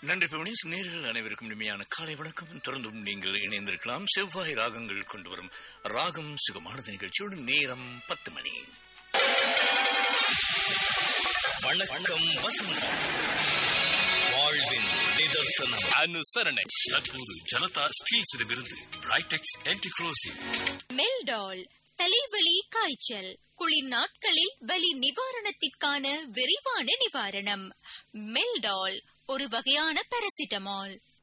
நன்றி பவனிஸ் நேர்கள் அனைவருக்கும் இனிமையான காலை வணக்கம் தொடர்ந்தும் நீங்கள் இணைந்திருக்கலாம் செவ்வாய் ராகங்கள் கொண்டு வரும் ராகம் சுகமானது நிகழ்ச்சியோடு நேரம் பத்து மணி வணக்கம் வசந்தம் வாழ்வின் நிதர்சனம் அனுசரணை தற்போது ஜனதா ஸ்டீல்ஸிடமிருந்து பிரைடெக்ஸ் ஆன்டிக்ரோசிவ் மெல்டால் தலைவலி காய்ச்சல் குளிர் நாட்களில் வலி நிவாரணத்திற்கான விரிவான நிவாரணம் மெல்டால் ஒரு வகையான பாராசிட்டமால்